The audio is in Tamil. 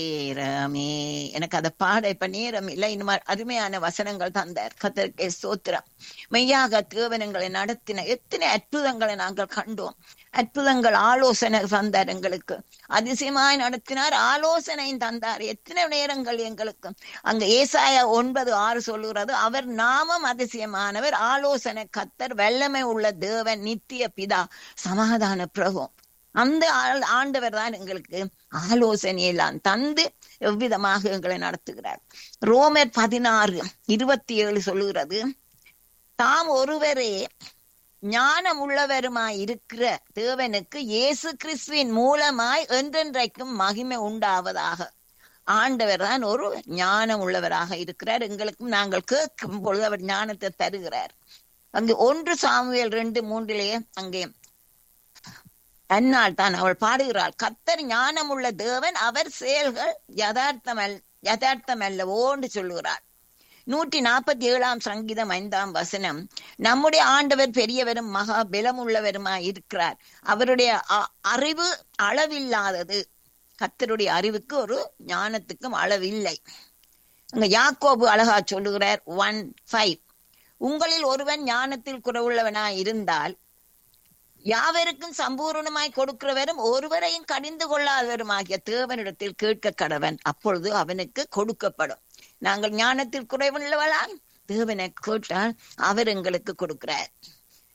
நேரமே எனக்கு அதை பாட இப்ப நேரம் இல்லை இனிமே அருமையான வசனங்கள் தந்தார் கத்தருக்கே சோத்திரம் மெய்யாக தேவனங்களை நடத்தின எத்தனை அற்புதங்களை நாங்கள் கண்டோம் அற்புதங்கள் ஆலோசனை தந்தார் எங்களுக்கு அதிசயமாய் நடத்தினார் ஆலோசனையும் தந்தார் எத்தனை நேரங்கள் எங்களுக்கு அங்க ஏசாயா ஒன்பது ஆறு சொல்லுகிறது அவர் நாமம் அதிசயமானவர் ஆலோசனை கத்தர் வல்லமை உள்ள தேவன் நித்திய பிதா சமாதான பிரபு அந்த ஆண்டவர் தான் எங்களுக்கு ஆலோசனையெல்லாம் தந்து எவ்விதமாக எங்களை நடத்துகிறார் ரோமர் பதினாறு இருபத்தி ஏழு சொல்லுகிறது தாம் ஒருவரே ஞானம் உள்ளவருமாய் இருக்கிற தேவனுக்கு இயேசு கிறிஸ்துவின் மூலமாய் என்றென்றைக்கும் மகிமை உண்டாவதாக ஆண்டவர் தான் ஒரு ஞானம் உள்ளவராக இருக்கிறார் எங்களுக்கும் நாங்கள் கேட்கும் பொழுது அவர் ஞானத்தை தருகிறார் அங்கு ஒன்று சாமுவேல் ரெண்டு மூன்றிலேயே அங்கே அந்நாள் தான் அவள் பாடுகிறாள் கத்தர் ஞானம் உள்ள தேவன் அவர் செயல்கள் யதார்த்தம் யதார்த்தம் அல்லவோன்னு சொல்லுகிறார் நூற்றி நாற்பத்தி ஏழாம் சங்கீதம் ஐந்தாம் வசனம் நம்முடைய ஆண்டவர் பெரியவரும் மகா பலமுள்ளவருமா இருக்கிறார் அவருடைய அறிவு அளவில்லாதது கத்தருடைய அறிவுக்கு ஒரு ஞானத்துக்கும் அளவில்லை அங்க யாக்கோபு அழகா சொல்லுகிறார் ஒன் ஃபைவ் உங்களில் ஒருவன் ஞானத்தில் குறவுள்ளவனாய் இருந்தால் யாவருக்கும் சம்பூர்ணமாய் கொடுக்கிறவரும் ஒருவரையும் கடிந்து கொள்ளாதவருமாகிய தேவனிடத்தில் கேட்க கடவன் அப்பொழுது அவனுக்கு கொடுக்கப்படும் நாங்கள் ஞானத்தில் குறைவுள்ளவளா தேவனை கேட்டால் அவர் எங்களுக்கு கொடுக்கிறார்